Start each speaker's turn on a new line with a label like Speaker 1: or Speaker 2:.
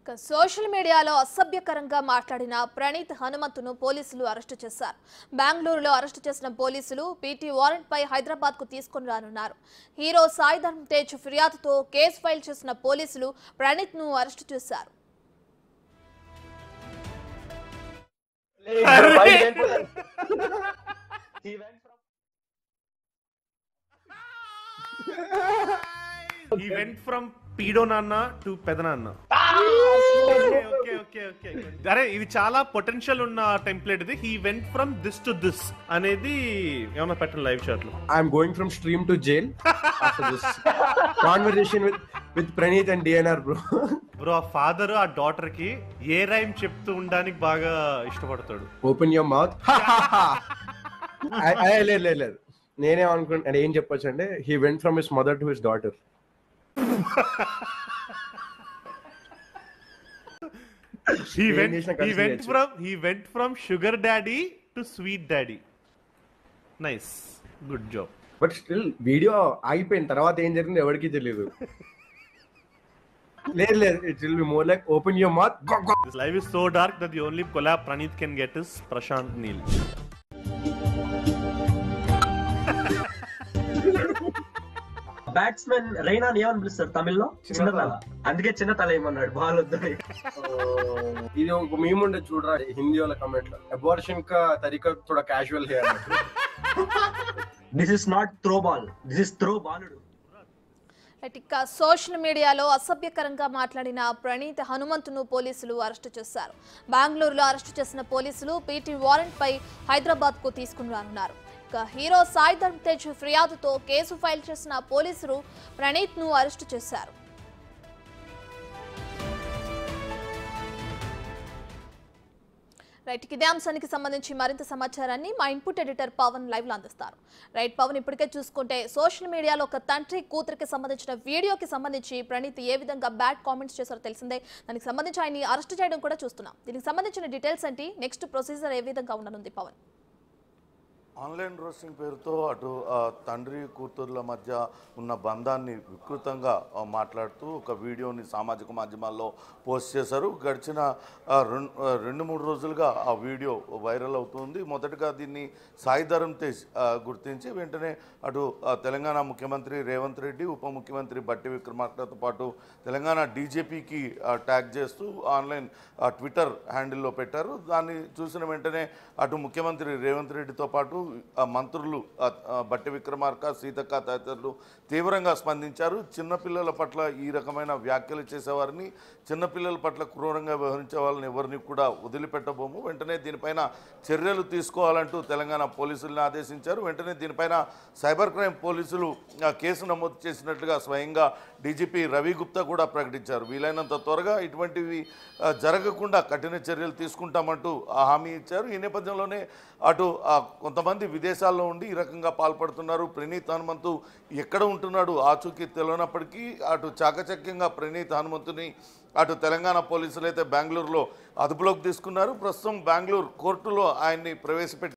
Speaker 1: ఇక సోషల్ మీడియాలో అసభ్యకరంగా మాట్లాడిన ప్రణీత్ హనుమంతును పోలీసులు అరెస్టు చేశారు బెంగళూరులో అరెస్టు చేసిన పోలీసులు పీటీ వారెంట్ పై హైదరాబాద్ కు తీసుకుని రానున్నారు హీరో సాయి ధర్మ్ తేజ్ ఫిర్యాదుతో కేసు ఫైల్ చేసిన పోలీసులు ప్రణీత్ ను అరెస్టు చేశారు
Speaker 2: he went from పీడో నాన్న టు పెదనాన్న ఓకే ఓకే ఓకే అరే ఇది చాలా పొటెన్షియల్ ఉన్న టెంప్లెట్ ఇది he went from this to this అనేది ఏమన్నా పెట్టండి లైవ్ షాట్ లో
Speaker 3: I'm going from stream to jail after this conversation with with Praneeth and DNR, bro.
Speaker 2: Bro uh father uh daughter కి ఏ రైమ్ చెప్తూ ఉండడానికి బాగా ఇష్టపడతాడు
Speaker 3: Open your mouth. I- I- లేదు లేదు లేదు నేనేమనుకుంటా ఏం చెప్పొచ్చు అంటే he went from his mother to his daughter
Speaker 2: he
Speaker 3: ఏం
Speaker 2: వెంట్
Speaker 3: చేసినా
Speaker 2: హీ
Speaker 3: కలిసి
Speaker 2: వెంట్
Speaker 3: చేయొచ్చు.
Speaker 2: From he went from sugar daddy to sweet daddy nice good job
Speaker 3: but still video ఆగిపోయిన తర్వాత ఏం జరిగింది ఎవరికి తెలియదు లేదు లేదు it will be more like open your mouth
Speaker 2: this live is so dark that the only collab Praneeth can get is Prashanth Neel
Speaker 4: batsmen Raina ఏమని పిలుస్తారు తమిళ్లో చిన్న తల అందుకే చిన్న తల ఏమన్నాడు బాల్ వద్దని
Speaker 3: ఇది ఒక మేము ఉండే చూడరా హిందీ వాళ్ళ కమెంట్ లో అబార్షన్ కా తరీకా थोड़ा క్యాజువల్ హే అన్నట్టు
Speaker 4: this is not throw ball this is throw బాలుడు
Speaker 1: రైట్, ఇక సోషల్ మీడియాలో అసభ్యకరంగా మాట్లాడిన ప్రణీత్ హనుమంతును పోలీసులు అరెస్టు చేశారు బెంగళూరులో అరెస్టు చేసిన పోలీసులు పీటీ వారెంట్ పై హైదరాబాద్ కు తీసుకుని రానున్నారు ఇక హీరో సాయి ధర్మ్ తేజ్ ఫిర్యాదుతో కేసు ఫైల్ చేసిన పోలీసులు ప్రణీత్ ను అరెస్టు చేశారు రైట్ ఇదే అంశానికి సంబంధించి మరింత సమాచారాన్ని మా ఇన్పుట్ ఎడిటర్ పవన్ లైవ్ లో అందిస్తారు రైట్ పవన్ ఇప్పటికే చూసుకుంటే సోషల్ మీడియాలో ఒక తండ్రి కూతురికి సంబంధించిన వీడియోకి సంబంధించి ప్రణీత్ ఏ విధంగా బ్యాడ్ కామెంట్స్ చేశారో తెలిసిందే దానికి సంబంధించి ఆయన్ని అరెస్ట్ చేయడం కూడా చూస్తున్నాం దీనికి సంబంధించిన డీటెయిల్స్ ఏంటి నెక్స్ట్ ప్రొసీజర్ ఏ విధంగా ఉండనుంది పవన్
Speaker 5: ఆన్లైన్ రోస్టింగ్ పేరుతో అటు ఆ, తండ్రి కూతుర్ల మధ్య ఉన్న బంధాన్ని వికృతంగా ఆ, మాట్లాడుతూ ఒక వీడియోని సామాజిక మాధ్యమాల్లో పోస్ట్ చేశారు గడిచిన ఆ, రెం- ఆ, రెండు మూడు రోజులుగా ఆ వీడియో వైరల్ అవుతుంది మొదటగా దీన్ని సాయిధరం తేజ్ ఆ, గుర్తించి వెంటనే అటు ఆ, తెలంగాణ ముఖ్యమంత్రి రేవంత్ రెడ్డి ఉప ముఖ్యమంత్రి బట్టి విక్రమార్కతో పాటు తెలంగాణ డీజీపీకి ట్యాగ్ చేస్తూ ఆన్లైన్ ఆ, ట్విట్టర్ హ్యాండిల్లో పెట్టారు దాన్ని చూసిన వెంటనే అటు ముఖ్యమంత్రి రేవంత్ రెడ్డితో పాటు ఆ, మంత్రులు ఆ, ఆ, బట్టి విక్రమార్క సీతక్క తదితరులు తీవ్రంగా స్పందించారు చిన్నపిల్లల పట్ల ఈ రకమైన వ్యాఖ్యలు చేసేవారిని చిన్నపిల్లల పట్ల క్రూరంగా వ్యవహరించే వాళ్ళని ఎవరిని కూడా వదిలిపెట్టబోము వెంటనే దీనిపైన చర్యలు తీసుకోవాలంటూ తెలంగాణ పోలీసుల్ని ఆదేశించారు వెంటనే దీనిపైన సైబర్ క్రైమ్ పోలీసులు ఆ, కేసు నమోదు చేసినట్లుగా స్వయంగా డీజీపీ రవి గుప్తా కూడా ప్రకటించారు వీలైనంత త్వరగా ఇటువంటివి ఆ, జరగకుండా కఠిన చర్యలు తీసుకుంటామంటూ ఆ హామీ ఇచ్చారు ఈ నేపథ్యంలోనే అటు ఆ, కొంతమంది విదేశాల్లో ఉండి ఈ రకంగా పాల్పడుతున్నారు ప్రణీత్ హనుమంతు ఎక్కడ ఉంటున్నాడు ఆచూకీ తెలియనప్పటికీ అటు చాకచక్యంగా ప్రణీత్ హనుమంతుని అటు తెలంగాణ పోలీసులు అయితే బెంగళూరులో అదుపులోకి తీసుకున్నారు ప్రస్తుతం బెంగళూరు కోర్టులో ఆయన్ని ప్రవేశపెట్టి